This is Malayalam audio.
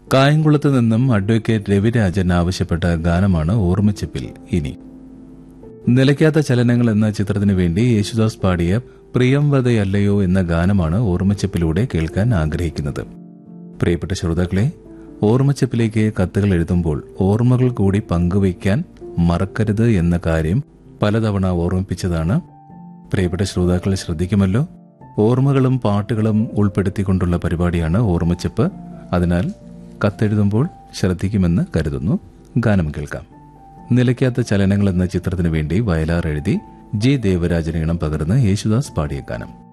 കായംകുളത്ത് നിന്നും അഡ്വക്കേറ്റ് രവിരാജൻ ആവശ്യപ്പെട്ട ഗാനമാണ് ഓർമ്മച്ചപ്പിൽ ഇനി നിലയ്ക്കാത്ത ചലനങ്ങൾ എന്ന ചിത്രത്തിനു വേണ്ടി യേശുദാസ് പാടിയ പ്രിയംവതയല്ലയോ എന്ന ഗാനമാണ് ഓർമ്മച്ചപ്പിലൂടെ കേൾക്കാൻ ആഗ്രഹിക്കുന്നത് പ്രിയപ്പെട്ട ശ്രോതാക്കളെ ഓർമ്മച്ചപ്പിലേക്ക് കത്തുകൾ എഴുതുമ്പോൾ ഓർമ്മകൾ കൂടി പങ്കുവയ്ക്കാൻ മറക്കരുത് എന്ന കാര്യം പലതവണ ഓർമ്മിപ്പിച്ചതാണ് പ്രിയപ്പെട്ട ശ്രോതാക്കൾ ശ്രദ്ധിക്കുമല്ലോ ഓർമ്മകളും പാട്ടുകളും ഉൾപ്പെടുത്തിക്കൊണ്ടുള്ള പരിപാടിയാണ് ഓർമ്മച്ചപ്പ് അതിനാൽ കത്തെഴുതുമ്പോൾ ശ്രദ്ധിക്കുമെന്ന് കരുതുന്നു ഗാനം കേൾക്കാം നിലയ്ക്കാത്ത ചലനങ്ങൾ എന്ന ചിത്രത്തിനു വേണ്ടി വയലാർ എഴുതി ജി ദേവരാജന് ഇണം പകർന്ന് യേശുദാസ് പാടിയ ഗാനം